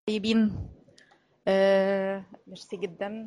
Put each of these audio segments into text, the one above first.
طيبين آه، ميرسي جدا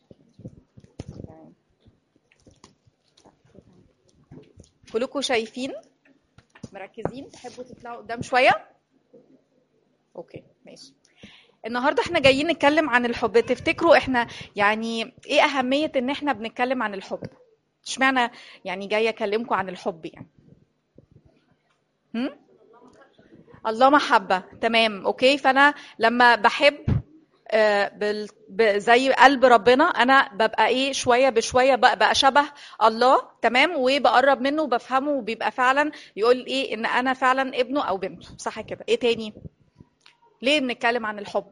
كلكم شايفين مركزين تحبوا تطلعوا قدام شويه اوكي ماشي النهارده احنا جايين نتكلم عن الحب تفتكروا احنا يعني ايه اهميه ان احنا بنتكلم عن الحب اشمعنى يعني جايه اكلمكم عن الحب يعني هم؟ الله محبه تمام اوكي فانا لما بحب آه، بال... ب- زي قلب ربنا انا ببقى ايه شويه بشويه بقى, بقى شبه الله تمام وبقرب منه وبفهمه وبيبقى فعلا يقول ايه ان انا فعلا ابنه او بنته صح كده ايه تاني ليه بنتكلم عن الحب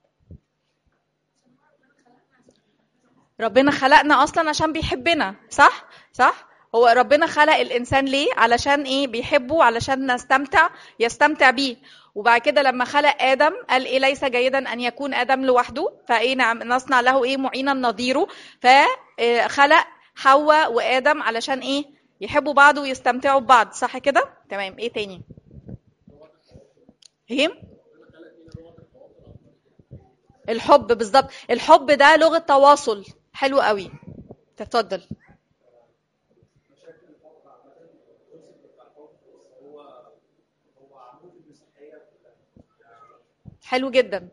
ربنا خلقنا اصلا عشان بيحبنا صح صح هو ربنا خلق الانسان ليه علشان ايه بيحبه علشان نستمتع يستمتع بيه وبعد كده لما خلق ادم قال ايه ليس جيدا ان يكون ادم لوحده فايه نعم نصنع له ايه معينا نظيره فخلق حواء وادم علشان ايه يحبوا بعض ويستمتعوا ببعض صح كده تمام ايه تاني ايه الحب بالظبط الحب ده لغه تواصل حلو قوي تفضل حلو جدا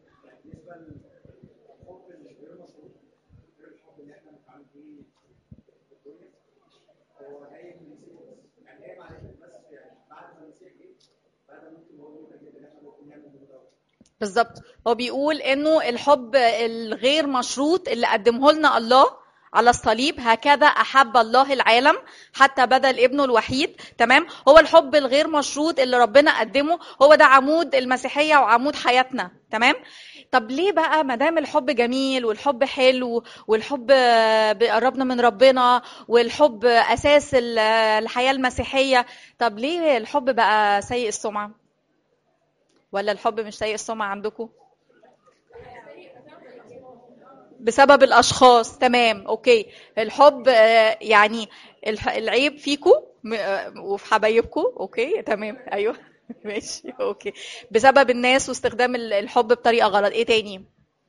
بالظبط هو بيقول انه الحب الغير مشروط اللي قدمه لنا الله على الصليب هكذا احب الله العالم حتى بذل ابنه الوحيد تمام هو الحب الغير مشروط اللي ربنا قدمه هو ده عمود المسيحيه وعمود حياتنا تمام طب ليه بقى ما دام الحب جميل والحب حلو والحب بيقربنا من ربنا والحب اساس ال- الحياه المسيحيه طب ليه الحب بقى سيء السمعه ولا الحب مش سيء السمعه عندكم بسبب الاشخاص تمام اوكي الحب آه، يعني الح- العيب فيكو م- آه، وفي حبايبكو اوكي تمام ايوه ماشي اوكي بسبب الناس واستخدام ال- الحب بطريقه غلط ايه تاني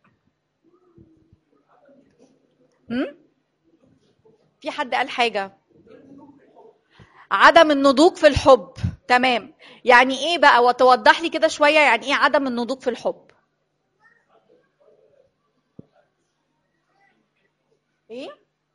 هم؟ في حد قال حاجه عدم النضوج في الحب تمام يعني ايه بقى وتوضح لي كده شويه يعني ايه عدم النضوج في الحب ايه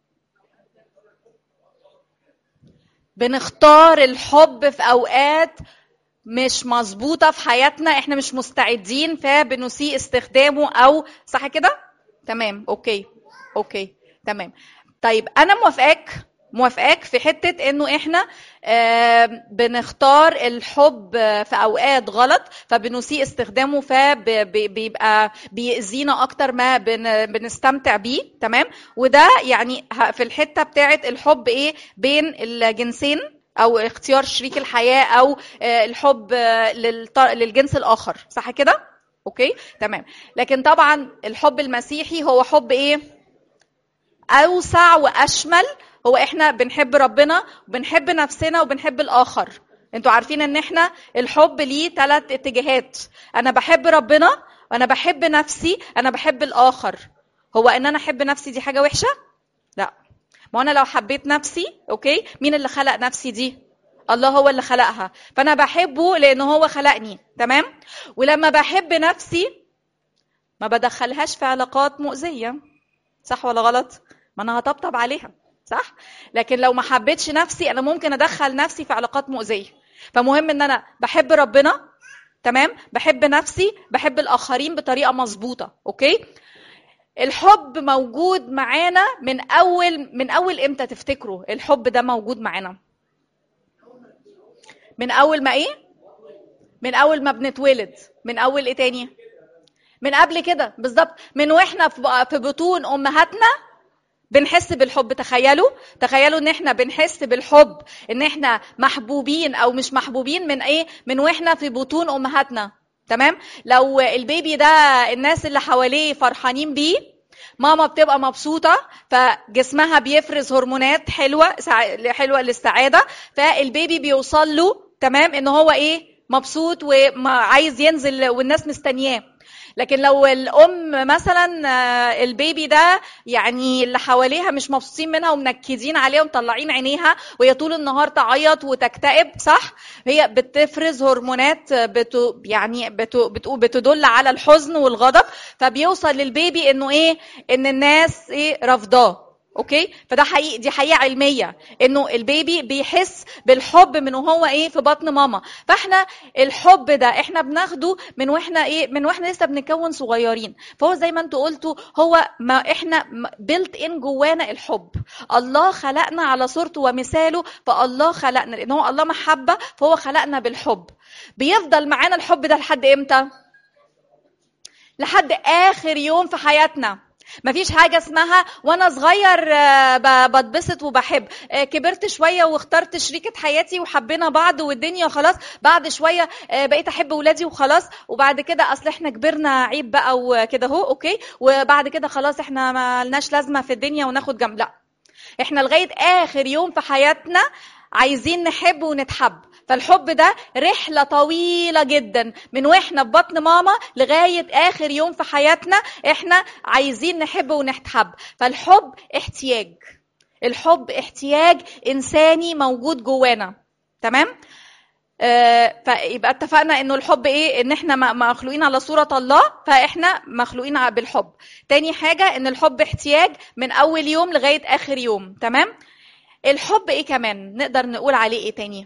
بنختار الحب في اوقات مش مظبوطه في حياتنا احنا مش مستعدين فبنسيء استخدامه او صح كده تمام اوكي اوكي تمام طيب انا موافقاك موافقاك في حته انه احنا آه، بنختار الحب آه، في اوقات غلط فبنسيء استخدامه فبيبقى بيأذينا اكتر ما بن- بنستمتع بيه تمام وده يعني ه- في الحته بتاعه الحب ايه بين الجنسين او اختيار شريك الحياه او آه، الحب آه، للط- للجنس الاخر صح كده اوكي تمام لكن طبعا الحب المسيحي هو حب ايه اوسع واشمل هو احنا بنحب ربنا وبنحب نفسنا وبنحب الاخر انتوا عارفين ان احنا الحب ليه ثلاث اتجاهات انا بحب ربنا وانا بحب نفسي انا بحب الاخر هو ان انا احب نفسي دي حاجه وحشه لا ما انا لو حبيت نفسي اوكي مين اللي خلق نفسي دي الله هو اللي خلقها فانا بحبه لان هو خلقني تمام ولما بحب نفسي ما بدخلهاش في علاقات مؤذيه صح ولا غلط ما انا هطبطب عليها صح لكن لو ما حبيتش نفسي انا ممكن ادخل نفسي في علاقات مؤذيه فمهم ان انا بحب ربنا تمام بحب نفسي بحب الاخرين بطريقه مظبوطه اوكي الحب موجود معانا من اول من اول امتى تفتكروا الحب ده موجود معانا من اول ما ايه من اول ما بنتولد من اول ايه تاني من قبل كده بالظبط من واحنا في في بطون امهاتنا بنحس بالحب تخيلوا تخيلوا ان احنا بنحس بالحب ان احنا محبوبين او مش محبوبين من ايه من واحنا في بطون امهاتنا تمام لو البيبي ده الناس اللي حواليه فرحانين بيه ماما بتبقى مبسوطة فجسمها بيفرز هرمونات حلوة سع- حلوة للسعادة فالبيبي بيوصل له تمام ان هو ايه مبسوط وعايز ينزل والناس مستنياه لكن لو الام مثلا آه، البيبي ده يعني اللي حواليها مش مبسوطين منها ومنكدين عليها ومطلعين عينيها وهي طول النهار تعيط وتكتئب صح هي بتفرز هرمونات بتو يعني بتو بتو بتدل على الحزن والغضب فبيوصل للبيبي انه ايه ان الناس ايه رافضاه اوكي فده حقيقي دي حقيقه علميه انه البيبي بيحس بالحب من وهو ايه في بطن ماما فاحنا الحب ده احنا بناخده من واحنا ايه من واحنا لسه بنكون صغيرين فهو زي ما انتوا قلتوا هو ما احنا بيلت ان جوانا الحب الله خلقنا على صورته ومثاله فالله خلقنا لان هو الله محبه فهو خلقنا بالحب بيفضل معانا الحب ده لحد امتى لحد اخر يوم في حياتنا مفيش حاجه اسمها وانا صغير آه، ب- بتبسط وبحب آه، كبرت شويه واخترت شريكه حياتي وحبينا بعض والدنيا خلاص بعد شويه آه، بقيت احب ولادي وخلاص وبعد كده اصل احنا كبرنا عيب بقى وكده اهو اوكي وبعد كده خلاص احنا ما لناش لازمه في الدنيا وناخد جنب لا احنا لغايه اخر يوم في حياتنا عايزين نحب ونتحب فالحب ده رحلة طويلة جدا من واحنا في بطن ماما لغاية آخر يوم في حياتنا احنا عايزين نحب ونتحب فالحب احتياج الحب احتياج إنساني موجود جوانا تمام؟ آه، فيبقى اتفقنا انه الحب ايه ان احنا م- مخلوقين على صورة الله فاحنا مخلوقين ع- بالحب تاني حاجة ان الحب احتياج من اول يوم لغاية اخر يوم تمام الحب ايه كمان نقدر نقول عليه ايه تاني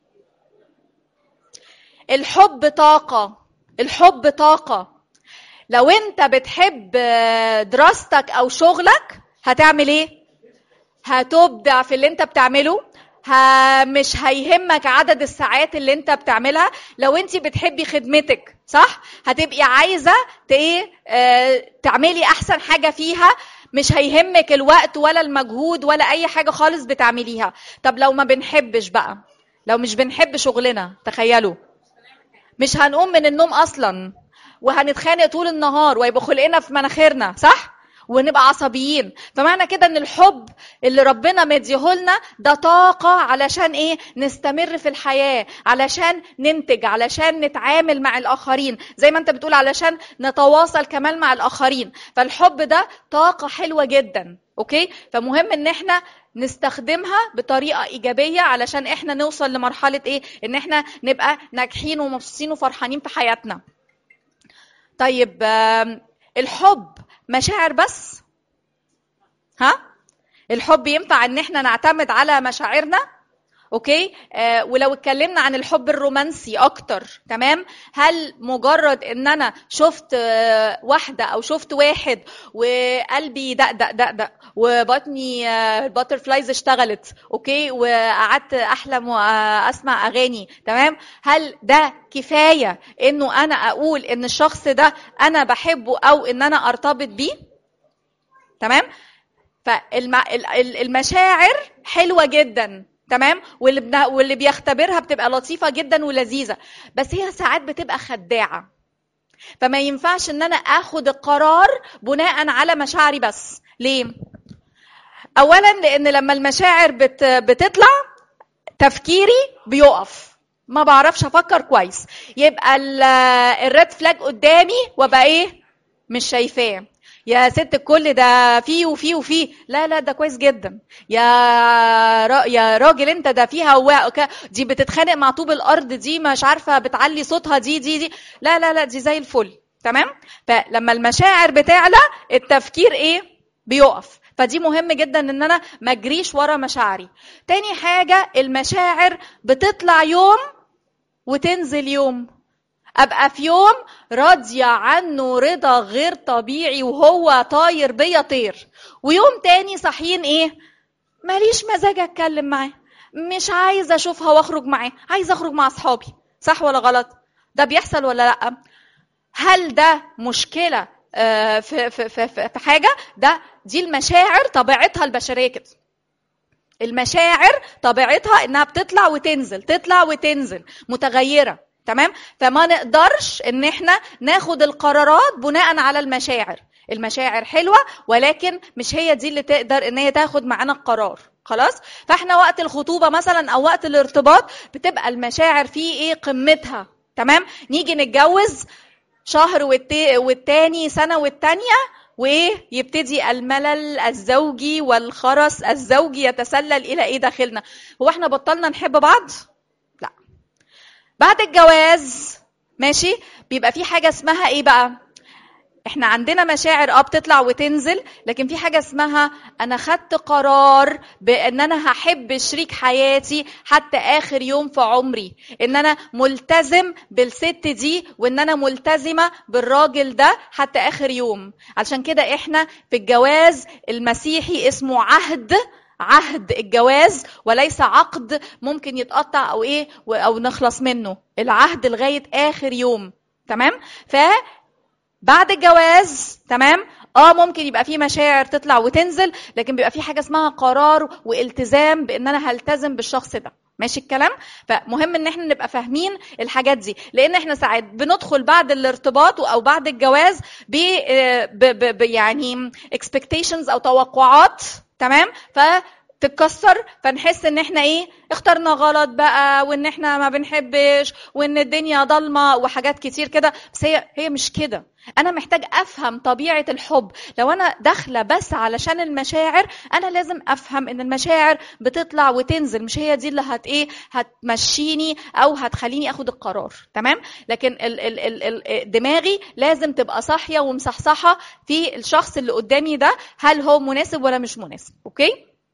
الحب طاقة الحب طاقة لو انت بتحب آه، دراستك او شغلك هتعمل ايه هتبدع في اللي انت بتعمله ها مش هيهمك عدد الساعات اللي انت بتعملها لو انت بتحبي خدمتك صح هتبقي عايزه ت- ايه آه، تعملي احسن حاجه فيها مش هيهمك الوقت ولا المجهود ولا اي حاجه خالص بتعمليها طب لو ما بنحبش بقى لو مش بنحب شغلنا تخيلوا مش هنقوم من النوم اصلا وهنتخانق طول النهار ويبقى خلقنا في مناخيرنا صح ونبقى عصبيين فمعنى كده ان الحب اللي ربنا مديهولنا ده طاقة علشان ايه نستمر في الحياة علشان ننتج علشان نتعامل مع الاخرين زي ما انت بتقول علشان نتواصل كمان مع الاخرين فالحب ده طاقة حلوة جدا اوكي فمهم ان احنا نستخدمها بطريقة إيجابية علشان إحنا نوصل لمرحلة إيه؟ إن إحنا نبقى ناجحين ومبسوطين وفرحانين في حياتنا. طيب آم، الحب مشاعر بس؟ ها؟ الحب ينفع إن إحنا نعتمد على مشاعرنا؟ اوكي آه ولو اتكلمنا عن الحب الرومانسي اكتر تمام هل مجرد ان انا شفت آه واحده او شفت واحد وقلبي دقدق دقدق وبطني آه الباتر فلايز اشتغلت اوكي وقعدت احلم واسمع اغاني تمام هل ده كفايه انه انا اقول ان الشخص ده انا بحبه او ان انا ارتبط بيه تمام فالمشاعر حلوه جدا تمام واللي بنا... واللي بيختبرها بتبقى لطيفه جدا ولذيذه بس هي ساعات بتبقى خداعه فما ينفعش ان انا اخد القرار بناء على مشاعري بس ليه اولا لان لما المشاعر بت... بتطلع تفكيري بيقف ما بعرفش افكر كويس يبقى الريد فلاج قدامي وابقى ايه مش شايفاه يا ست الكل ده فيه وفيه وفيه لا لا ده كويس جدا يا را يا راجل انت ده فيها هواء دي بتتخانق مع طوب الارض دي مش عارفه بتعلي صوتها دي دي دي لا لا لا دي زي الفل تمام فلما المشاعر بتعلى التفكير ايه بيقف فدي مهم جدا ان انا ما اجريش ورا مشاعري تاني حاجه المشاعر بتطلع يوم وتنزل يوم ابقى في يوم راضيه عنه رضا غير طبيعي وهو طاير بيا طير ويوم تاني صاحيين ايه ماليش مزاج اتكلم معاه مش عايزه اشوفها واخرج معاه عايزه اخرج مع اصحابي صح ولا غلط ده بيحصل ولا لا هل ده مشكله في في في في حاجه ده دي المشاعر طبيعتها البشريه كده المشاعر طبيعتها انها بتطلع وتنزل تطلع وتنزل متغيره تمام فما نقدرش ان احنا ناخد القرارات بناء على المشاعر المشاعر حلوه ولكن مش هي دي اللي تقدر ان هي تاخد معانا القرار خلاص فاحنا وقت الخطوبه مثلا او وقت الارتباط بتبقى المشاعر فيه ايه قمتها تمام نيجي نتجوز شهر والت- والتاني سنه والتانيه وايه يبتدي الملل الزوجي والخرس الزوجي يتسلل الى ايه داخلنا هو احنا بطلنا نحب بعض لا بعد الجواز ماشي بيبقى في حاجه اسمها ايه بقى احنا عندنا مشاعر اه بتطلع وتنزل لكن في حاجه اسمها انا خدت قرار بان انا هحب شريك حياتي حتى اخر يوم في عمري ان انا ملتزم بالست دي وان انا ملتزمه بالراجل ده حتى اخر يوم علشان كده احنا في الجواز المسيحي اسمه عهد عهد الجواز وليس عقد ممكن يتقطع او ايه او نخلص منه العهد لغايه اخر يوم تمام ف بعد الجواز تمام اه ممكن يبقى في مشاعر تطلع وتنزل لكن بيبقى في حاجه اسمها قرار والتزام بان انا هلتزم بالشخص ده ماشي الكلام فمهم ان احنا نبقى فاهمين الحاجات دي لان احنا ساعات بندخل بعد الارتباط او بعد الجواز ب ب- ب- ب- يعني expectations او توقعات تمام ف تتكسر فنحس ان احنا ايه اخترنا غلط بقى وان احنا ما بنحبش وان الدنيا ضلمه وحاجات كتير كده بس هي هي مش كده انا محتاج افهم طبيعه الحب لو انا داخله بس علشان المشاعر انا لازم افهم ان المشاعر بتطلع وتنزل مش هي دي اللي هت ايه هتمشيني او هتخليني اخد القرار تمام لكن ال ال ال ال دماغي لازم تبقى صاحيه ومصحصحه في الشخص اللي قدامي ده هل هو مناسب ولا مش مناسب اوكي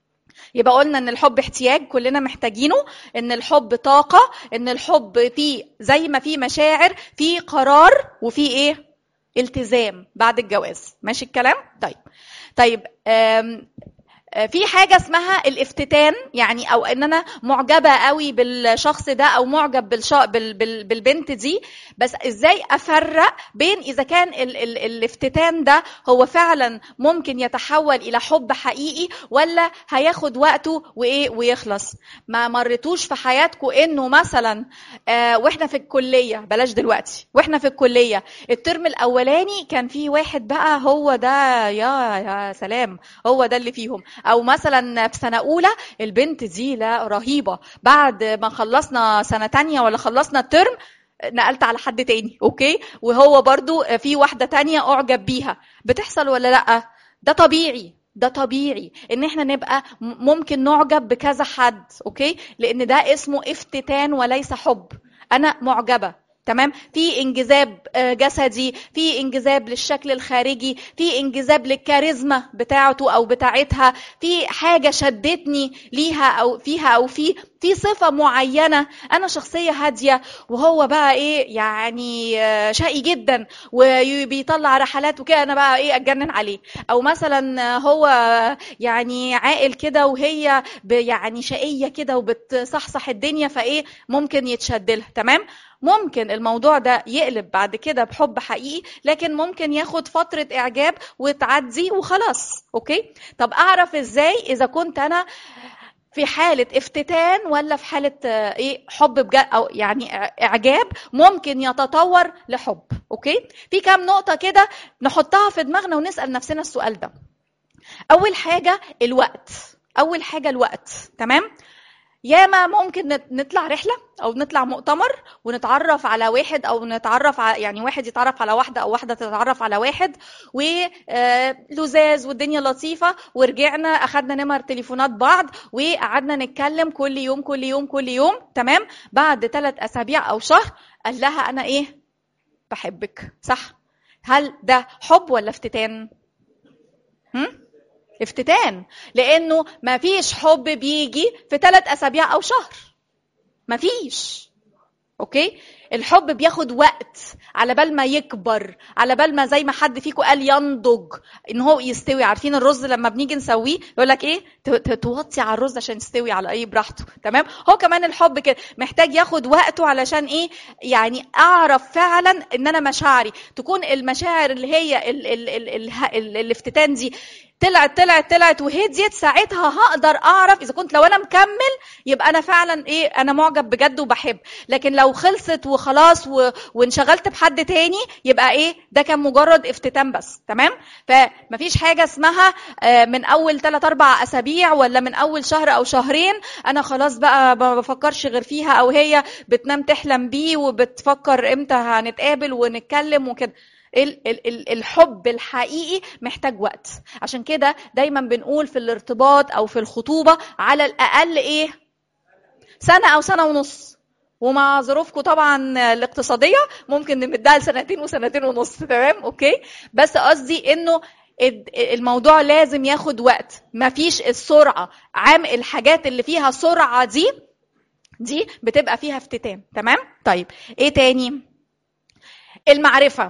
يبقى قلنا ان الحب احتياج كلنا محتاجينه ان الحب طاقه ان الحب فيه زي ما فيه مشاعر فيه قرار وفيه ايه التزام بعد الجواز ماشي الكلام طيب طيب آم آه، في حاجه اسمها الافتتان يعني او ان انا معجبه قوي بالشخص ده او معجب بالشا... بال... بال... بالبنت دي بس ازاي افرق بين اذا كان ال... ال... الافتتان ده هو فعلا ممكن يتحول الى حب حقيقي ولا هياخد وقته وايه ويخلص ما مرتوش في حياتكم انه مثلا آه واحنا في الكليه بلاش دلوقتي واحنا في الكليه الترم الاولاني كان في واحد بقى هو ده يا يا سلام هو ده اللي فيهم او مثلا في سنه اولى البنت دي لا رهيبه بعد ما خلصنا سنه تانية ولا خلصنا الترم نقلت على حد تاني اوكي وهو برضو في واحده تانية اعجب بيها بتحصل ولا لا ده طبيعي ده طبيعي ان احنا نبقى م- ممكن نعجب بكذا حد اوكي لان ده اسمه افتتان وليس حب انا معجبه تمام في انجذاب آه، جسدي في انجذاب للشكل الخارجي في انجذاب للكاريزما بتاعته او بتاعتها في حاجه شدتني ليها او فيها او في في صفه معينه انا شخصيه هاديه وهو بقى ايه يعني آه، شقي جدا وبيطلع رحلات وكده انا بقى ايه اتجنن عليه او مثلا هو يعني عاقل كده وهي ب- يعني شقيه كده وبتصحصح الدنيا فايه ممكن يتشد لها تمام ممكن الموضوع ده يقلب بعد كده بحب حقيقي لكن ممكن ياخد فترة إعجاب وتعدي وخلاص أوكي طب أعرف إزاي إذا كنت أنا في حالة افتتان ولا في حالة آه، ايه حب بجد او يعني إع- اعجاب ممكن يتطور لحب اوكي في كام نقطة كده نحطها في دماغنا ونسأل نفسنا السؤال ده اول حاجة الوقت اول حاجة الوقت تمام ياما ممكن نت- نطلع رحلة أو نطلع مؤتمر ونتعرف على واحد أو نتعرف على يعني واحد يتعرف على واحدة أو واحدة تتعرف على واحد ولزاز والدنيا لطيفة ورجعنا أخدنا نمر تليفونات بعض وقعدنا نتكلم كل يوم كل يوم كل يوم تمام بعد ثلاث أسابيع أو شهر قال لها أنا إيه بحبك صح هل ده حب ولا افتتان؟ هم؟ افتتان لانه ما فيش حب بيجي في ثلاث اسابيع او شهر ما فيش اوكي الحب بياخد وقت على بال ما يكبر على بال ما زي ما حد فيكم قال ينضج ان هو يستوي عارفين الرز لما بنيجي نسويه يقول لك ايه ت- ت- توطي على الرز عشان يستوي على اي براحته تمام هو كمان الحب كده محتاج ياخد وقته علشان ايه يعني اعرف فعلا ان انا مشاعري تكون المشاعر اللي هي ال ال ال ال ال الافتتان دي طلعت طلعت طلعت وهديت ساعتها هقدر اعرف اذا كنت لو انا مكمل يبقى انا فعلا ايه انا معجب بجد وبحب لكن لو خلصت وخلاص و... وانشغلت بحد تاني يبقى ايه ده كان مجرد افتتان بس تمام فمفيش حاجه اسمها آه، من اول 3 4 اسابيع ولا من اول شهر او شهرين انا خلاص بقى ما بفكرش غير فيها او هي بتنام تحلم بيه وبتفكر امتى هنتقابل ونتكلم وكده ال- ال- ال- الحب الحقيقي محتاج وقت عشان كده دايما بنقول في الارتباط او في الخطوبه على الاقل ايه سنه او سنه ونص ومع ظروفكم طبعا الاقتصاديه ممكن نمدها لسنتين وسنتين ونص تمام اوكي بس قصدي انه الد- الموضوع لازم ياخد وقت مفيش السرعه عام الحاجات اللي فيها سرعه دي دي بتبقى فيها افتتان تمام طيب ايه تاني المعرفه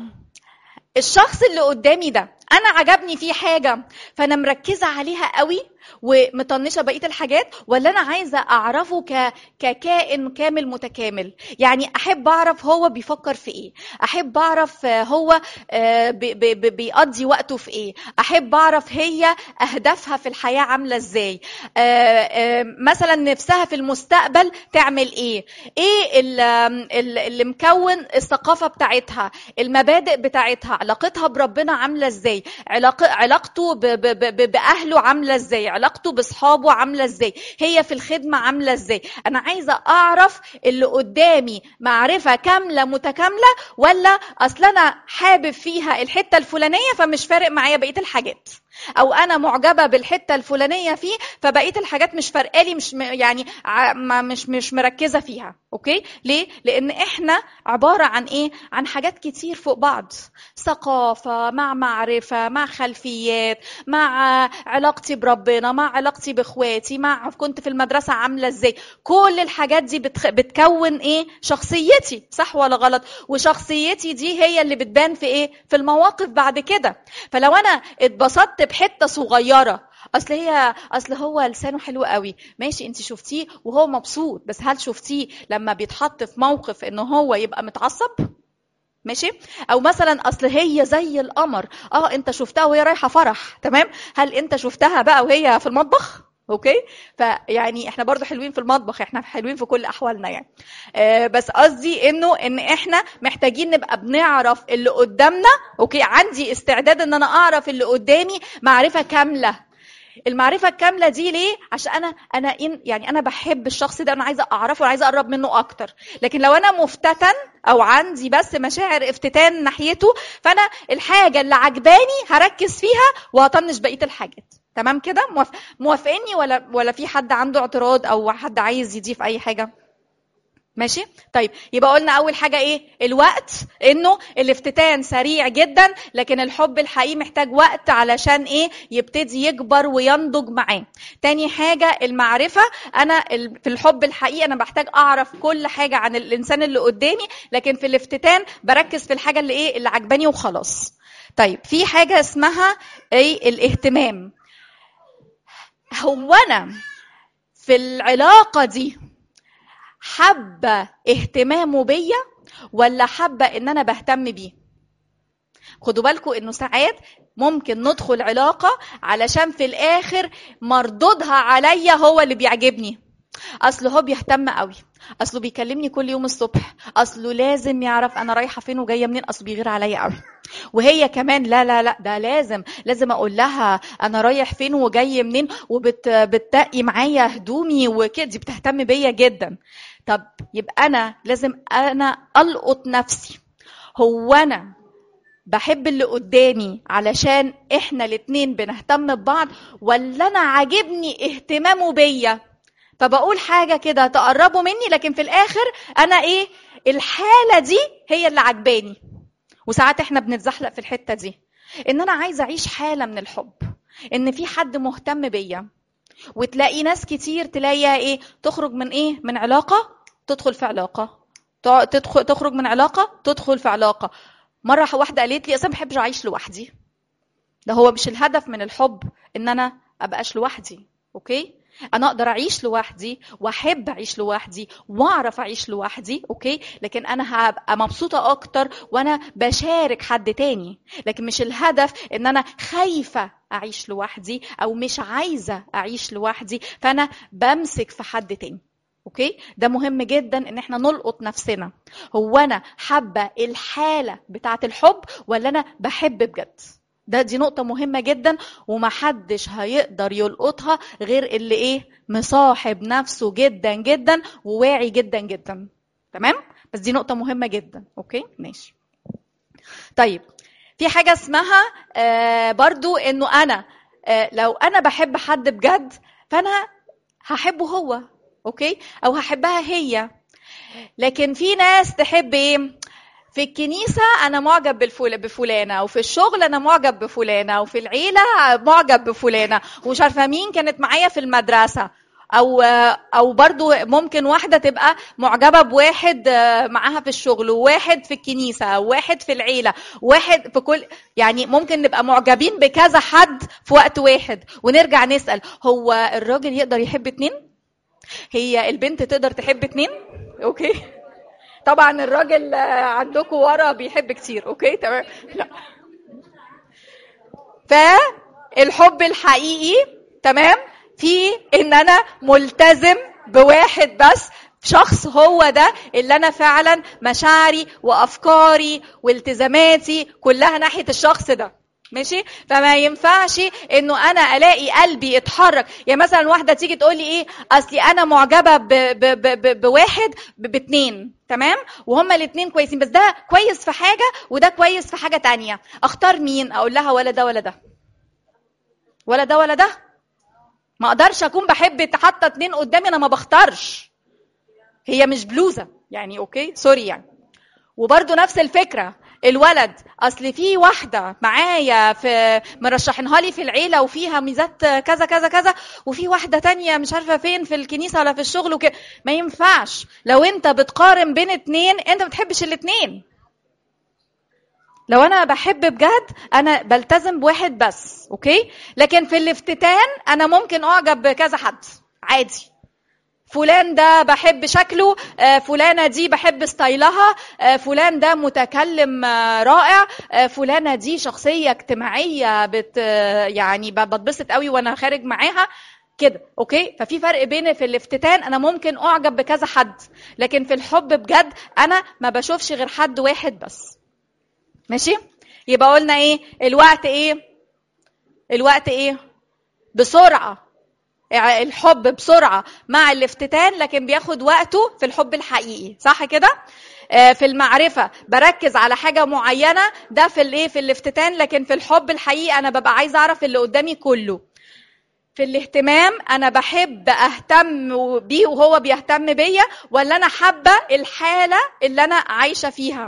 الشخص اللي قدامي ده انا عجبني فيه حاجه فانا مركزه عليها قوي ومطنشه بقيه الحاجات ولا انا عايزه اعرفه ك... ككائن كامل متكامل يعني احب اعرف هو بيفكر في ايه احب اعرف آه، هو آه، بي- بي- بي- بيقضي وقته في ايه احب اعرف هي اهدافها في الحياه عامله ازاي آه، آه، مثلا نفسها في المستقبل تعمل ايه ايه ال- ال- اللي مكون الثقافه بتاعتها المبادئ بتاعتها علاقتها بربنا عامله ازاي علاق... علاقته ب... ب... ب... باهله عامله ازاي علاقته باصحابه عامله ازاي هي في الخدمه عامله ازاي انا عايزه اعرف اللي قدامي معرفه كامله متكامله ولا اصل انا حابب فيها الحته الفلانيه فمش فارق معايا بقيه الحاجات او انا معجبه بالحته الفلانيه فيه فبقيه الحاجات مش فارقالي مش م- يعني ع- ما مش مش مركزه فيها اوكي ليه لان احنا عباره عن ايه عن حاجات كتير فوق بعض ثقافه مع معرفه مع خلفيات مع علاقتي بربنا مع علاقتي باخواتي مع كنت في المدرسه عامله ازاي كل الحاجات دي بتخ... بتكون ايه شخصيتي صح ولا غلط وشخصيتي دي هي اللي بتبان في ايه في المواقف بعد كده فلو انا اتبسطت بحته صغيره اصل هي اصل هو لسانه حلو قوي ماشي انت شفتيه وهو مبسوط بس هل شفتيه لما بيتحط في موقف ان هو يبقى متعصب ماشي او مثلا اصل هي زي القمر اه انت شفتها وهي رايحه فرح تمام هل انت شفتها بقى وهي في المطبخ اوكي فيعني احنا برضو حلوين في المطبخ احنا حلوين في كل احوالنا يعني آه بس قصدي انه ان احنا محتاجين نبقى بنعرف اللي قدامنا اوكي عندي استعداد ان انا اعرف اللي قدامي معرفه كامله المعرفه الكامله دي ليه عشان انا انا إن يعني انا بحب الشخص ده انا عايزه اعرفه وعايزه اقرب منه اكتر لكن لو انا مفتتن او عندي بس مشاعر افتتان ناحيته فانا الحاجه اللي عجباني هركز فيها وهطنش بقيه الحاجات تمام كده موافق موافقني ولا ولا في حد عنده اعتراض او حد عايز يضيف اي حاجه ماشي طيب يبقى قلنا اول حاجه ايه الوقت انه الافتتان سريع جدا لكن الحب الحقيقي محتاج وقت علشان ايه يبتدي يكبر وينضج معاه تاني حاجه المعرفه انا ال- في الحب الحقيقي انا بحتاج اعرف كل حاجه عن الانسان اللي قدامي لكن في الافتتان بركز في الحاجه اللي ايه اللي عجباني وخلاص طيب في حاجه اسمها ايه الاهتمام هو انا في العلاقه دي حابه اهتمامه بيا ولا حابه ان انا بهتم بيه خدوا بالكم انه ساعات ممكن ندخل علاقه علشان في الاخر مردودها عليا هو اللي بيعجبني اصله هو بيهتم قوي اصله بيكلمني كل يوم الصبح اصله لازم يعرف انا رايحه فين وجايه منين اصله بيغير عليا قوي وهي كمان لا لا لا ده لازم لازم اقول لها انا رايح فين وجاي منين وبتتقي معايا هدومي وكده دي بتهتم بيا جدا طب يبقى انا لازم انا القط نفسي هو انا بحب اللي قدامي علشان احنا الاتنين بنهتم ببعض ولا انا عاجبني اهتمامه بيا فبقول حاجة كده تقربوا مني لكن في الآخر أنا إيه الحالة دي هي اللي عجباني وساعات إحنا بنتزحلق في الحتة دي إن أنا عايزة أعيش حالة من الحب إن في حد مهتم بيا وتلاقي ناس كتير تلاقيها إيه تخرج من إيه من علاقة تدخل في علاقة تع- تدخل تخرج من علاقة تدخل في علاقة مرة واحدة قالت لي أصلا ما بحبش أعيش لوحدي ده هو مش الهدف من الحب إن أنا أبقاش لوحدي أوكي انا اقدر اعيش لوحدي واحب اعيش لوحدي واعرف اعيش لوحدي اوكي لكن انا هبقى مبسوطه اكتر وانا بشارك حد تاني لكن مش الهدف ان انا خايفه اعيش لوحدي او مش عايزه اعيش لوحدي فانا بمسك في حد تاني اوكي ده مهم جدا ان احنا نلقط نفسنا هو انا حابه الحاله بتاعه الحب ولا انا بحب بجد ده دي نقطة مهمة جدا ومحدش هيقدر يلقطها غير اللي ايه مصاحب نفسه جدا جدا وواعي جدا جدا تمام بس دي نقطة مهمة جدا اوكي ماشي طيب في حاجة اسمها آه برضو انه انا آه لو انا بحب حد بجد فانا هحبه هو اوكي او هحبها هي لكن في ناس تحب ايه في الكنيسة أنا معجب بالفل... بفلانة وفي الشغل أنا معجب بفلانة وفي العيلة معجب بفلانة ومش عارفة مين كانت معايا في المدرسة أو أو برضو ممكن واحدة تبقى معجبة بواحد معاها في الشغل وواحد في الكنيسة وواحد في العيلة واحد في كل يعني ممكن نبقى معجبين بكذا حد في وقت واحد ونرجع نسأل هو الراجل يقدر يحب اتنين؟ هي البنت تقدر تحب اتنين؟ اوكي طبعا الراجل عندكم ورا بيحب كتير اوكي تمام لا فالحب الحقيقي تمام في ان انا ملتزم بواحد بس شخص هو ده اللي انا فعلا مشاعري وافكاري والتزاماتي كلها ناحيه الشخص ده ماشي فما ينفعش انه انا الاقي قلبي اتحرك يعني مثلا واحده تيجي تقول لي ايه اصلي انا معجبه ب ب ب ب بواحد باتنين تمام وهما الاتنين كويسين بس ده كويس في حاجه وده كويس في حاجه تانية اختار مين اقول لها ولا ده ولا ده ولا ده ولا ده ما اقدرش اكون بحب حتى اتنين قدامي انا ما بختارش هي مش بلوزه يعني اوكي سوري يعني وبرده نفس الفكره الولد اصل في واحده معايا في مرشحينها لي في العيله وفيها ميزات كذا كذا كذا وفي واحده تانية مش عارفه فين في الكنيسه ولا في الشغل وكده ما ينفعش لو انت بتقارن بين اتنين انت ما بتحبش الاتنين لو انا بحب بجد انا بلتزم بواحد بس اوكي لكن في الافتتان انا ممكن اعجب بكذا حد عادي فلان ده بحب شكله فلانة دي بحب ستايلها فلان ده متكلم رائع فلانة دي شخصية اجتماعية بت يعني بتبسط قوي وانا خارج معاها كده اوكي ففي فرق بين في الافتتان انا ممكن اعجب بكذا حد لكن في الحب بجد انا ما بشوفش غير حد واحد بس ماشي يبقى قلنا ايه الوقت ايه الوقت ايه بسرعه الحب بسرعه مع الافتتان لكن بياخد وقته في الحب الحقيقي صح كده في المعرفه بركز على حاجه معينه ده في الايه في الافتتان لكن في الحب الحقيقي انا ببقى عايزه اعرف اللي قدامي كله في الاهتمام انا بحب اهتم بيه وهو بيهتم بيا ولا انا حابه الحاله اللي انا عايشه فيها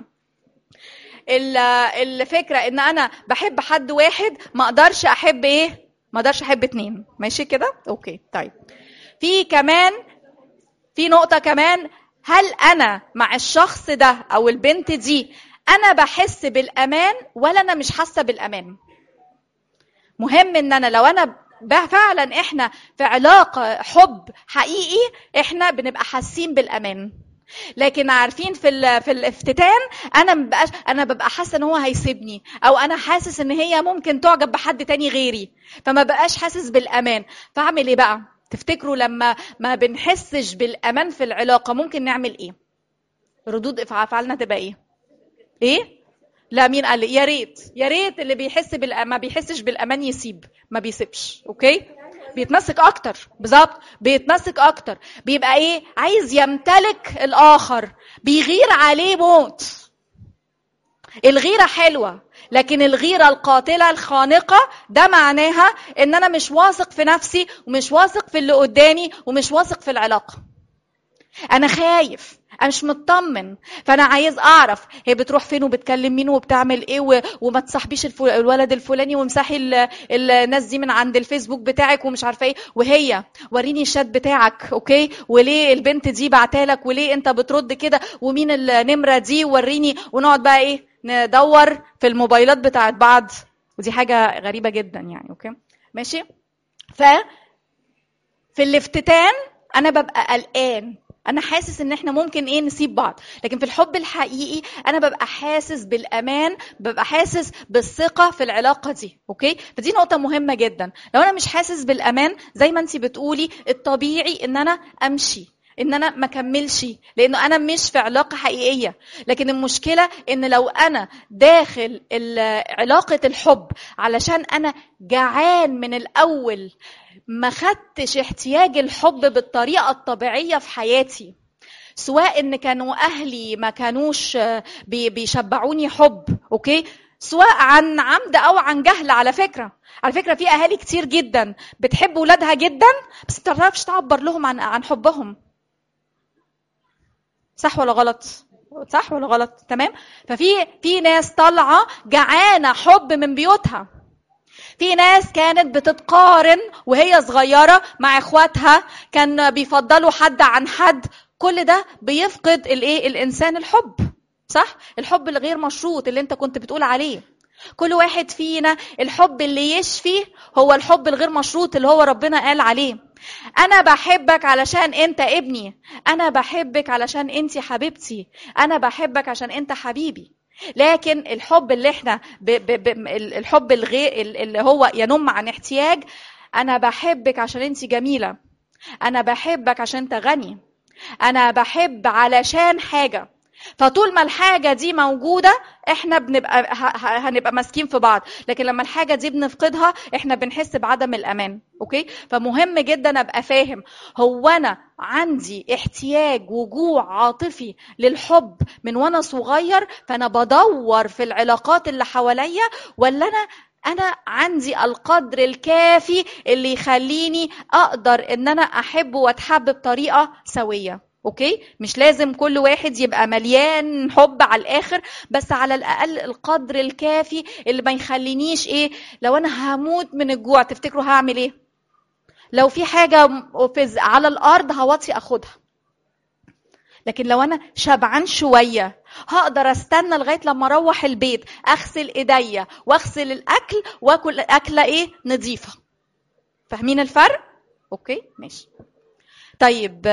الفكره ان انا بحب حد واحد ما اقدرش احب ايه ما اقدرش احب اتنين ماشي كده اوكي طيب في كمان في نقطه كمان هل انا مع الشخص ده او البنت دي انا بحس بالامان ولا انا مش حاسه بالامان مهم ان انا لو انا فعلا احنا في علاقه حب حقيقي احنا بنبقى حاسين بالامان لكن عارفين في في الافتتان انا مبقاش انا ببقى حاسه ان هو هيسيبني او انا حاسس ان هي ممكن تعجب بحد تاني غيري فما بقاش حاسس بالامان فاعمل ايه بقى تفتكروا لما ما بنحسش بالامان في العلاقه ممكن نعمل ايه ردود افعالنا تبقى ايه ايه لا مين قال لي يا ريت يا ريت اللي بيحس بالأمان ما بيحسش بالامان يسيب ما بيسيبش اوكي بيتمسك اكتر بالظبط بيتمسك اكتر بيبقى ايه عايز يمتلك الاخر بيغير عليه موت الغيره حلوه لكن الغيره القاتله الخانقه ده معناها ان انا مش واثق في نفسي ومش واثق في اللي قدامي ومش واثق في العلاقه انا خايف انا مش مطمن فانا عايز اعرف هي بتروح فين وبتكلم مين وبتعمل ايه و... وما تصاحبيش الفل... الولد الفلاني وامسحي ال... الناس دي من عند الفيسبوك بتاعك ومش عارفه ايه وهي وريني الشات بتاعك اوكي وليه البنت دي بعتالك وليه انت بترد كده ومين النمره دي وريني ونقعد بقى ايه ندور في الموبايلات بتاعت بعض ودي حاجه غريبه جدا يعني اوكي ماشي ف في الافتتان انا ببقى قلقان انا حاسس ان احنا ممكن ايه نسيب بعض لكن في الحب الحقيقي انا ببقى حاسس بالامان ببقى حاسس بالثقه في العلاقه دي اوكي فدي نقطه مهمه جدا لو انا مش حاسس بالامان زي ما انت بتقولي الطبيعي ان انا امشي ان انا ما كملش لانه انا مش في علاقه حقيقيه لكن المشكله ان لو انا داخل علاقه الحب علشان انا جعان من الاول ما خدتش احتياج الحب بالطريقه الطبيعيه في حياتي سواء ان كانوا اهلي ما كانوش بيشبعوني حب اوكي سواء عن عمد او عن جهل على فكره على فكره في اهالي كتير جدا بتحب ولادها جدا بس ما تعرفش تعبر لهم عن عن حبهم صح ولا غلط صح ولا غلط تمام ففي في ناس طالعه جعانه حب من بيوتها في ناس كانت بتتقارن وهي صغيره مع اخواتها كان بيفضلوا حد عن حد كل ده بيفقد الايه الانسان الحب صح الحب الغير مشروط اللي انت كنت بتقول عليه كل واحد فينا الحب اللي يشفي هو الحب الغير مشروط اللي هو ربنا قال عليه انا بحبك علشان انت ابني انا بحبك علشان انت حبيبتي انا بحبك عشان انت حبيبي لكن الحب اللي احنا ب ب ب الحب الغير اللي هو ينم عن احتياج انا بحبك عشان انت جميله انا بحبك عشان انت غني انا بحب علشان حاجه فطول ما الحاجه دي موجوده احنا بنبقى هنبقى ماسكين في بعض لكن لما الحاجه دي بنفقدها احنا بنحس بعدم الامان اوكي فمهم جدا ابقى فاهم هو انا عندي احتياج وجوع عاطفي للحب من وانا صغير فانا بدور في العلاقات اللي حواليا ولا انا انا عندي القدر الكافي اللي يخليني اقدر ان انا احب واتحب بطريقه سويه اوكي مش لازم كل واحد يبقى مليان حب على الاخر بس على الاقل القدر الكافي اللي ما يخلينيش ايه لو انا هموت من الجوع تفتكروا هعمل ايه لو في حاجه على الارض هوطي اخدها لكن لو انا شبعان شويه هقدر استنى لغايه لما اروح البيت اغسل ايديا واغسل الاكل واكل اكله ايه نظيفه فاهمين الفرق اوكي ماشي طيب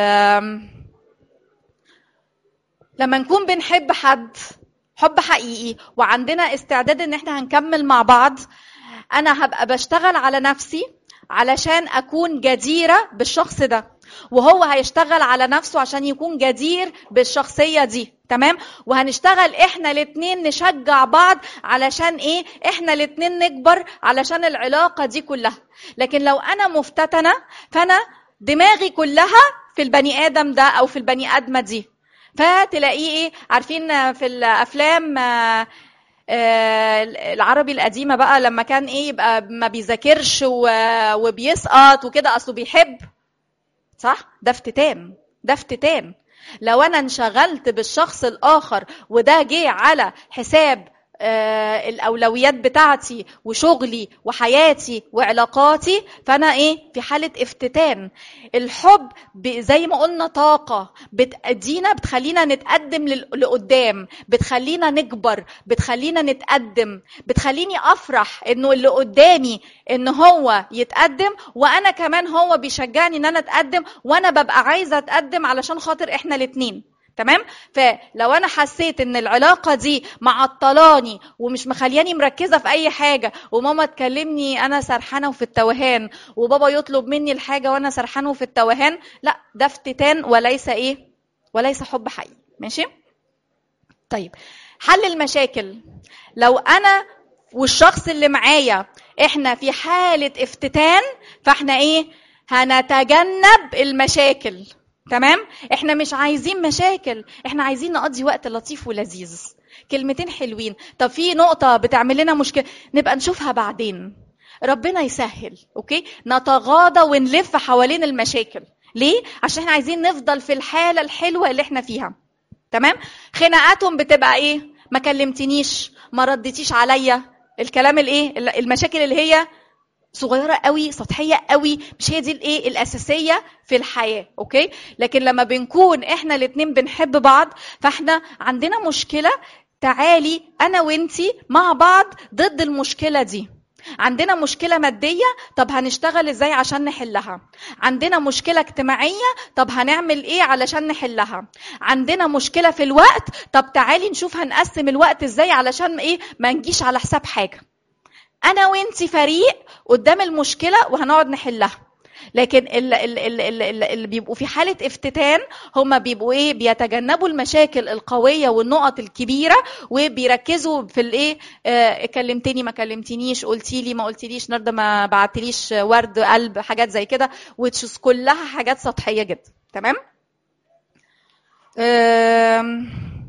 لما نكون بنحب حد حب حقيقي وعندنا استعداد ان احنا هنكمل مع بعض انا هبقى بشتغل على نفسي علشان اكون جديره بالشخص ده وهو هيشتغل على نفسه عشان يكون جدير بالشخصيه دي تمام وهنشتغل احنا الاتنين نشجع بعض علشان ايه احنا الاتنين نكبر علشان العلاقه دي كلها لكن لو انا مفتتنه فانا دماغي كلها في البني ادم ده او في البني ادمه دي فتلاقيه ايه عارفين في الافلام آه العربي القديمه بقى لما كان ايه يبقى ما بيذاكرش وبيسقط وكده اصله بيحب صح ده افتتان ده افتتان لو انا انشغلت بالشخص الاخر وده جه على حساب آه الاولويات بتاعتي وشغلي وحياتي وعلاقاتي فانا ايه في حاله افتتان الحب زي ما قلنا طاقه بتدينا بتخلينا نتقدم لقدام بتخلينا نكبر بتخلينا نتقدم بتخليني افرح انه اللي قدامي ان هو يتقدم وانا كمان هو بيشجعني ان انا اتقدم وانا ببقى عايزه اتقدم علشان خاطر احنا الاتنين تمام فلو انا حسيت ان العلاقه دي معطلاني ومش مخلياني مركزه في اي حاجه وماما تكلمني انا سرحانه وفي التوهان وبابا يطلب مني الحاجه وانا سرحانه وفي التوهان لا ده افتتان وليس ايه وليس حب حقيقي ماشي طيب حل المشاكل لو انا والشخص اللي معايا احنا في حاله افتتان فاحنا ايه هنتجنب المشاكل تمام احنا مش عايزين مشاكل احنا عايزين نقضي وقت لطيف ولذيذ كلمتين حلوين طب في نقطه بتعمل لنا مشكله نبقى نشوفها بعدين ربنا يسهل اوكي نتغاضى ونلف حوالين المشاكل ليه عشان احنا عايزين نفضل في الحاله الحلوه اللي احنا فيها تمام خناقاتهم بتبقى ايه ما كلمتنيش ما ردتيش عليا الكلام الايه المشاكل اللي هي صغيره قوي سطحيه قوي مش هي دي الايه الاساسيه في الحياه اوكي لكن لما بنكون احنا الاثنين بنحب بعض فاحنا عندنا مشكله تعالي انا وانتي مع بعض ضد المشكله دي عندنا مشكله ماديه طب هنشتغل ازاي عشان نحلها عندنا مشكله اجتماعيه طب هنعمل ايه علشان نحلها عندنا مشكله في الوقت طب تعالي نشوف هنقسم الوقت ازاي علشان ايه ما نجيش على حساب حاجه انا وانتي فريق قدام المشكله وهنقعد نحلها لكن اللي, اللي, اللي, اللي بيبقوا في حاله افتتان هم بيبقوا ايه بيتجنبوا المشاكل القويه والنقط الكبيره وبيركزوا في الايه آه كلمتني ما كلمتنيش قلتي لي ما قلتليش النهارده ما بعتليش ورد قلب حاجات زي كده وتشوز كلها حاجات سطحيه جدا تمام آم،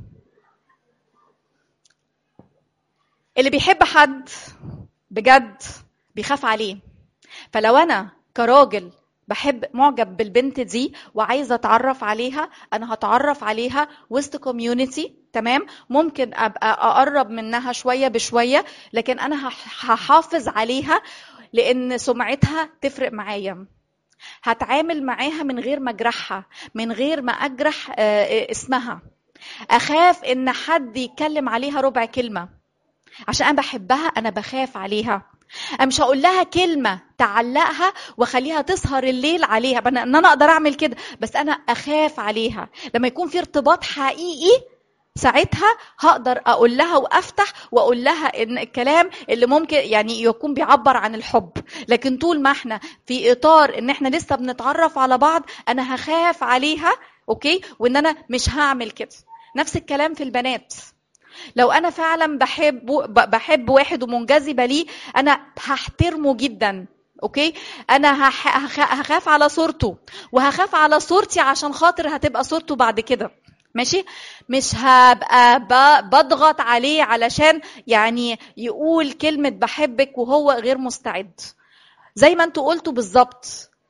اللي بيحب حد بجد بيخاف عليه فلو انا كراجل بحب معجب بالبنت دي وعايزه اتعرف عليها انا هتعرف عليها وسط كوميونتي تمام ممكن ابقى اقرب منها شويه بشويه لكن انا هح- هحافظ عليها لان سمعتها تفرق معايا هتعامل معاها من غير ما اجرحها من غير ما اجرح آه، اسمها اخاف ان حد يتكلم عليها ربع كلمه عشان انا بحبها انا بخاف عليها انا مش هقول لها كلمه تعلقها واخليها تسهر الليل عليها بنا- ان انا اقدر اعمل كده بس انا اخاف عليها لما يكون في ارتباط حقيقي ساعتها هقدر اقول لها وافتح واقول لها ان الكلام اللي ممكن يعني يكون بيعبر عن الحب لكن طول ما احنا في اطار ان احنا لسه بنتعرف على بعض انا هخاف عليها اوكي وان انا مش هعمل كده نفس الكلام في البنات لو انا فعلا بحب بحب واحد ومنجذبه ليه انا هحترمه جدا اوكي انا هح- هخ- هخاف على صورته وهخاف على صورتي عشان خاطر هتبقى صورته بعد كده ماشي مش هبقى ب- بضغط عليه علشان يعني يقول كلمة بحبك وهو غير مستعد زي ما انتوا قلتوا بالظبط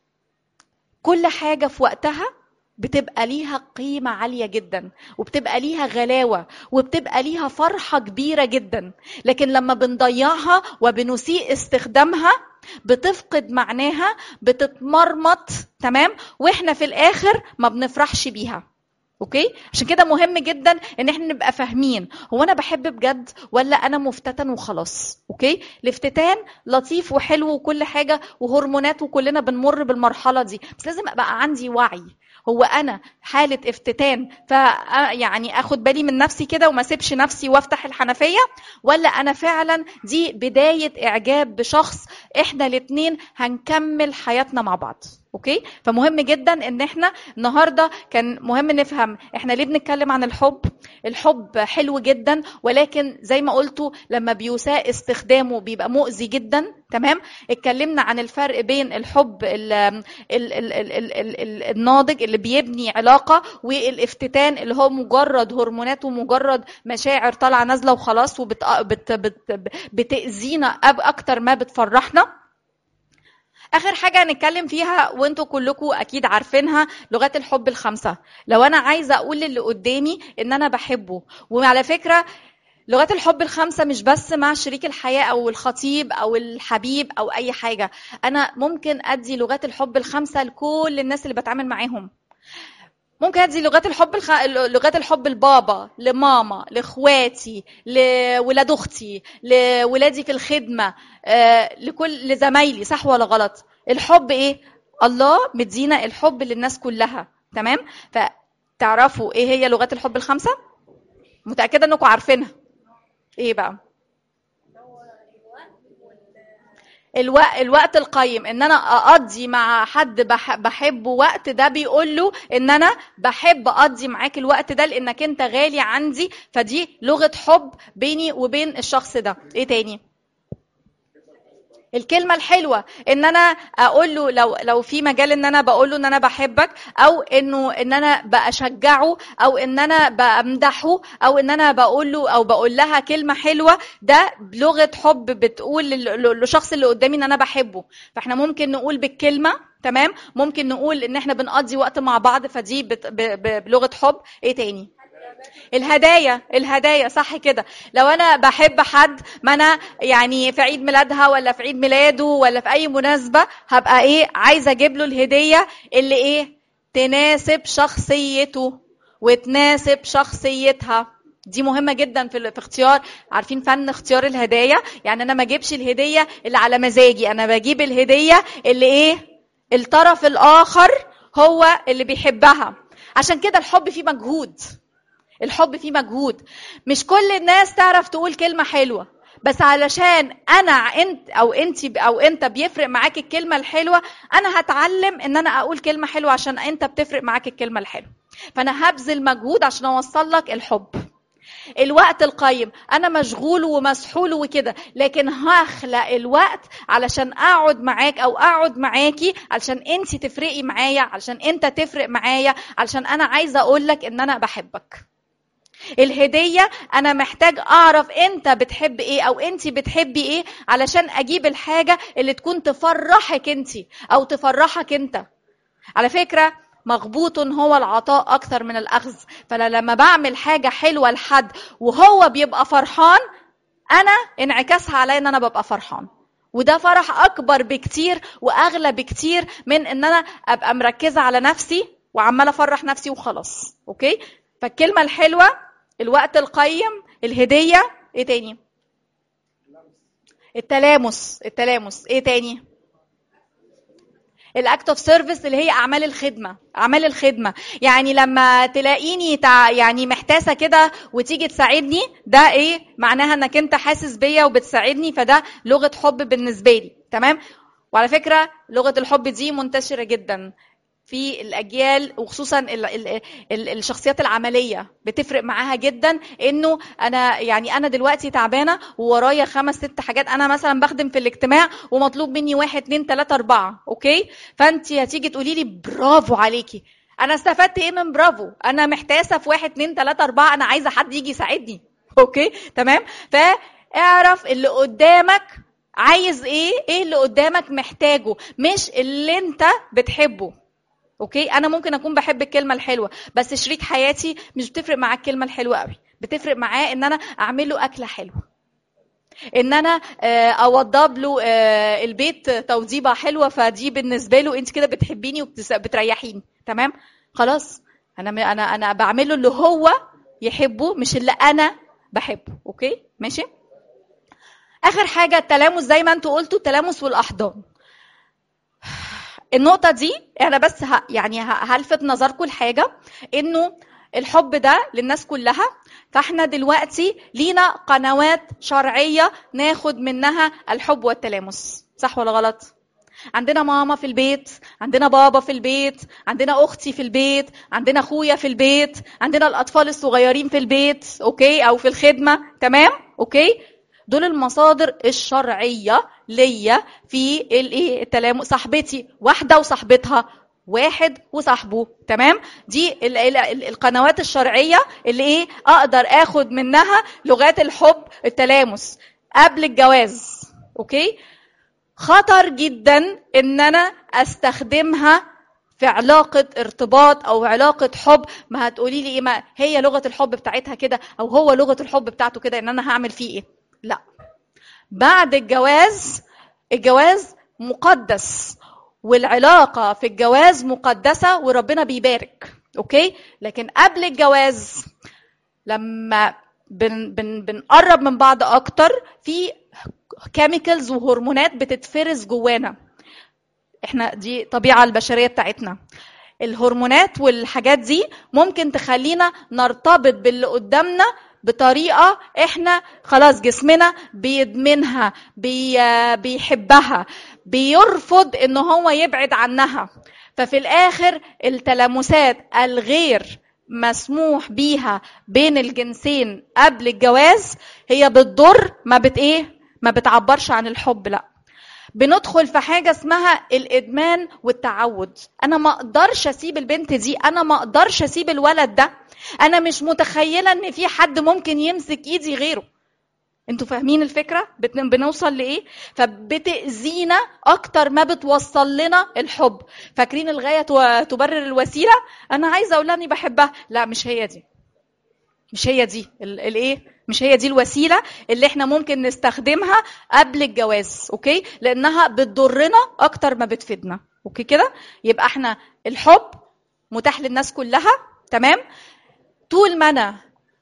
كل حاجة في وقتها بتبقى ليها قيمة عالية جدا وبتبقى ليها غلاوة وبتبقى ليها فرحة كبيرة جدا لكن لما بنضيعها وبنسيء استخدامها بتفقد معناها بتتمرمط تمام واحنا في الاخر ما بنفرحش بيها اوكي عشان كده مهم جدا ان احنا نبقى فاهمين هو انا بحب بجد ولا انا مفتتن وخلاص اوكي الافتتان لطيف وحلو وكل حاجه وهرمونات وكلنا بنمر بالمرحله دي بس لازم ابقى عندي وعي هو انا حاله افتتان ف يعني اخد بالي من نفسي كده وما اسيبش نفسي وافتح الحنفيه ولا انا فعلا دي بدايه اعجاب بشخص احنا الاثنين هنكمل حياتنا مع بعض اوكي فمهم جدا ان احنا النهارده كان مهم نفهم احنا ليه بنتكلم عن الحب الحب حلو جدا ولكن زي ما قلتوا لما بيساء استخدامه بيبقى مؤذي جدا تمام اتكلمنا عن الفرق بين الحب ال ال ال ال ال ال ال الناضج اللي بيبني علاقه والافتتان اللي هو مجرد هرمونات ومجرد مشاعر طالعه نازله وخلاص وبت بت بت بتاذينا أب- اكتر ما بتفرحنا اخر حاجه هنتكلم فيها وانتوا كلكم اكيد عارفينها لغات الحب الخمسه لو انا عايزه اقول للي قدامي ان انا بحبه وعلى فكره لغات الحب الخمسة مش بس مع شريك الحياة أو الخطيب أو الحبيب أو أي حاجة أنا ممكن أدي لغات الحب الخمسة لكل الناس اللي بتعامل معاهم ممكن ادي لغات الحب الخ... لغات الحب لبابا لماما لاخواتي لولاد اختي لولادي في الخدمه آه، لكل لزمايلي صح ولا غلط الحب ايه الله مدينا الحب للناس كلها تمام فتعرفوا ايه هي لغات الحب الخمسه متاكده انكم عارفينها ايه بقى الوقت الوقت القيم ان انا اقضي مع حد بح- بحبه وقت ده بيقول له ان انا بحب اقضي معاك الوقت ده لانك انت غالي عندي فدي لغه حب بيني وبين الشخص ده ايه تاني الكلمة الحلوة ان انا اقول له لو لو في مجال ان انا بقول له ان انا بحبك او انه ان انا بشجعه او ان انا بمدحه او ان انا بقول له او بقول لها كلمة حلوة ده لغة حب بتقول لل- للشخص اللي قدامي ان انا بحبه فاحنا ممكن نقول بالكلمة تمام ممكن نقول ان احنا بنقضي وقت مع بعض فدي بت- ب- ب- بلغة حب ايه تاني الهدايا الهدايا صح كده لو انا بحب حد ما انا يعني في عيد ميلادها ولا في عيد ميلاده ولا في اي مناسبه هبقى ايه عايزه اجيب له الهديه اللي ايه تناسب شخصيته وتناسب شخصيتها دي مهمة جدا في في اختيار عارفين فن اختيار الهدايا يعني انا ما اجيبش الهدية اللي على مزاجي انا بجيب الهدية اللي ايه الطرف الاخر هو اللي بيحبها عشان كده الحب فيه مجهود الحب فيه مجهود مش كل الناس تعرف تقول كلمة حلوة بس علشان انا انت او انت او انت بيفرق معاك الكلمه الحلوه انا هتعلم ان انا اقول كلمه حلوه عشان انت بتفرق معاك الكلمه الحلوه فانا هبذل مجهود عشان اوصل لك الحب الوقت القيم انا مشغول ومسحول وكده لكن هخلق الوقت علشان اقعد معاك او اقعد معاكي علشان انت تفرقي معايا علشان انت تفرق معايا علشان انا عايزه اقول لك ان انا بحبك الهدية أنا محتاج أعرف أنت بتحب إيه أو أنت بتحبي إيه علشان أجيب الحاجة اللي تكون تفرحك أنت أو تفرحك أنت على فكرة مغبوط هو العطاء أكثر من الأخذ فأنا لما بعمل حاجة حلوة لحد وهو بيبقى فرحان أنا انعكاسها عليا إن أنا ببقى فرحان وده فرح أكبر بكتير وأغلى بكتير من إن أنا أبقى مركزة على نفسي وعمالة أفرح نفسي وخلاص أوكي فالكلمة الحلوة الوقت القيم الهدية ايه تاني التلامس التلامس ايه تاني الاكت اوف سيرفيس اللي هي اعمال الخدمه اعمال الخدمه يعني لما تلاقيني تع... يعني محتاسه كده وتيجي تساعدني ده ايه معناها انك انت حاسس بيا وبتساعدني فده لغه حب بالنسبه لي تمام وعلى فكره لغه الحب دي منتشره جدا في الاجيال وخصوصا ال ال ال الشخصيات العمليه بتفرق معاها جدا انه انا يعني انا دلوقتي تعبانه وورايا خمس ست حاجات انا مثلا بخدم في الاجتماع ومطلوب مني واحد اتنين تلاته اربعه اوكي فانت هتيجي تقولي لي برافو عليكي انا استفدت ايه من برافو انا محتاسه في واحد اتنين تلاته اربعه انا عايزه حد يجي يساعدني اوكي تمام فاعرف اللي قدامك عايز ايه ايه اللي قدامك محتاجه مش اللي انت بتحبه اوكي انا ممكن اكون بحب الكلمه الحلوه بس شريك حياتي مش بتفرق معاه الكلمه الحلوه قوي بتفرق معاه ان انا اعمل له اكله حلوه ان انا اوضب له البيت توضيبه حلوه فدي بالنسبه له انت كده بتحبيني وبتريحيني تمام خلاص انا انا انا بعمل له اللي هو يحبه مش اللي انا بحبه اوكي ماشي اخر حاجه التلامس زي ما انتوا قلتوا التلامس والاحضان النقطه دي انا بس ه... يعني هلفت نظركم لحاجه انه الحب ده للناس كلها فاحنا دلوقتي لينا قنوات شرعيه ناخد منها الحب والتلامس صح ولا غلط عندنا ماما في البيت عندنا بابا في البيت عندنا اختي في البيت عندنا اخويا في البيت عندنا الاطفال الصغيرين في البيت اوكي او في الخدمه تمام اوكي دول المصادر الشرعيه ليا في الايه التلامس صاحبتي واحده وصاحبتها واحد وصاحبه تمام دي ال ال ال القنوات الشرعيه اللي ايه اقدر اخد منها لغات الحب التلامس قبل الجواز اوكي خطر جدا ان انا استخدمها في علاقة ارتباط أو علاقة حب ما هتقولي لي إيه ما هي لغة الحب بتاعتها كده أو هو لغة الحب بتاعته كده إن أنا هعمل فيه إيه؟ لا بعد الجواز الجواز مقدس والعلاقة في الجواز مقدسة وربنا بيبارك أوكي لكن قبل الجواز لما بن بن بنقرب من بعض أكتر في كيميكالز وهرمونات بتتفرز جوانا احنا دي طبيعة البشرية بتاعتنا الهرمونات والحاجات دي ممكن تخلينا نرتبط باللي قدامنا بطريقة احنا خلاص جسمنا بيدمنها بي بيحبها بيرفض ان هو يبعد عنها ففي الاخر التلامسات الغير مسموح بيها بين الجنسين قبل الجواز هي بتضر ما بت ايه ما بتعبرش عن الحب لا بندخل في حاجه اسمها الادمان والتعود انا ما اقدرش اسيب البنت دي انا ما اقدرش اسيب الولد ده انا مش متخيله ان في حد ممكن يمسك ايدي غيره انتوا فاهمين الفكره بنوصل لايه فبتاذينا اكتر ما بتوصل لنا الحب فاكرين الغايه تبرر الوسيله انا عايزه اقول لها اني بحبها لا مش هي دي مش هي دي الايه مش هي دي الوسيله اللي احنا ممكن نستخدمها قبل الجواز اوكي لانها بتضرنا اكتر ما بتفيدنا اوكي كده يبقى احنا الحب متاح للناس كلها تمام طول ما انا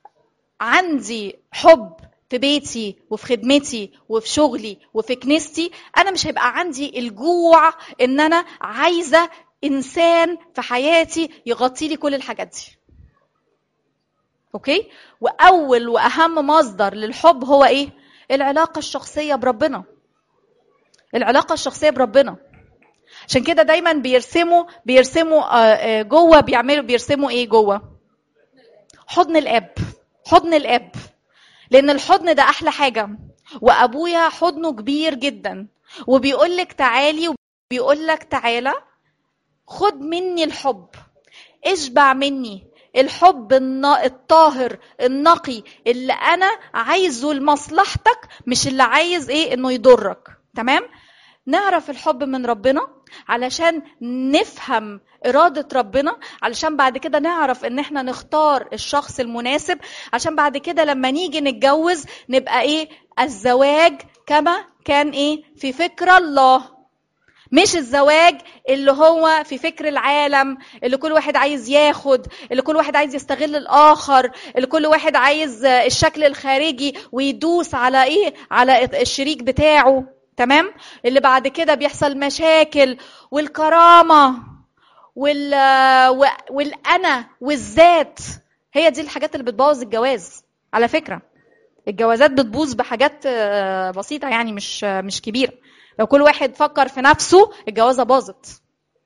عندي حب في بيتي وفي خدمتي وفي شغلي وفي كنيستي انا مش هيبقى عندي الجوع ان انا عايزه انسان في حياتي يغطي لي كل الحاجات دي اوكي واول واهم مصدر للحب هو ايه العلاقه الشخصيه بربنا العلاقه الشخصيه بربنا عشان كده دايما بيرسموا بيرسموا آه، آه، جوه بيعملوا بيرسموا ايه جوه حضن الاب حضن الاب لان الحضن ده احلى حاجه وابويا حضنه كبير جدا وبيقول لك تعالي وبيقول لك تعالى خد مني الحب اشبع مني الحب النا- الطاهر النقي اللي انا عايزه لمصلحتك مش اللي عايز ايه انه يضرك تمام نعرف الحب من ربنا علشان نفهم إرادة ربنا علشان بعد كده نعرف إن إحنا نختار الشخص المناسب عشان بعد كده لما نيجي نتجوز نبقى إيه الزواج كما كان إيه في فكر الله مش الزواج اللي هو في فكر العالم اللي كل واحد عايز ياخد اللي كل واحد عايز يستغل الآخر اللي كل واحد عايز آه، الشكل الخارجي ويدوس على إيه على الشريك بتاعه تمام اللي بعد كده بيحصل مشاكل والكرامة وال و- والأنا والذات هي دي الحاجات اللي بتبوظ الجواز على فكرة الجوازات بتبوظ بحاجات آه، بسيطة يعني مش آه، مش كبيرة لو كل واحد فكر في نفسه الجوازة باظت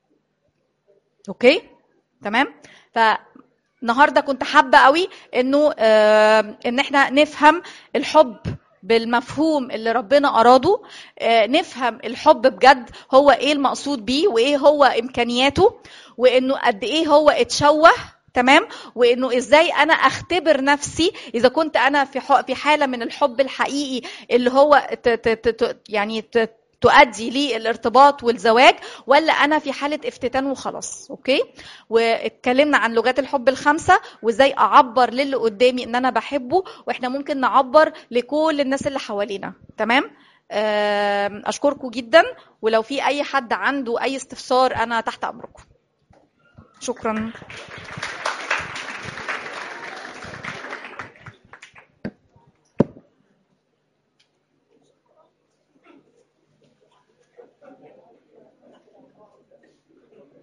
اوكي تمام فالنهارده كنت حابه قوي انه آه ان احنا نفهم الحب بالمفهوم اللي ربنا اراده آه نفهم الحب بجد هو ايه المقصود بيه وايه هو امكانياته وانه قد ايه هو اتشوه تمام وانه ازاي انا اختبر نفسي اذا كنت انا في ح- في حاله من الحب الحقيقي اللي هو ت ت ت ت- يعني ت تؤدي للارتباط والزواج ولا انا في حاله افتتان وخلاص اوكي واتكلمنا عن لغات الحب الخمسه وازاي اعبر للي قدامي ان انا بحبه واحنا ممكن نعبر لكل الناس اللي حوالينا تمام آم، اشكركم جدا ولو في اي حد عنده اي استفسار انا تحت امركم شكرا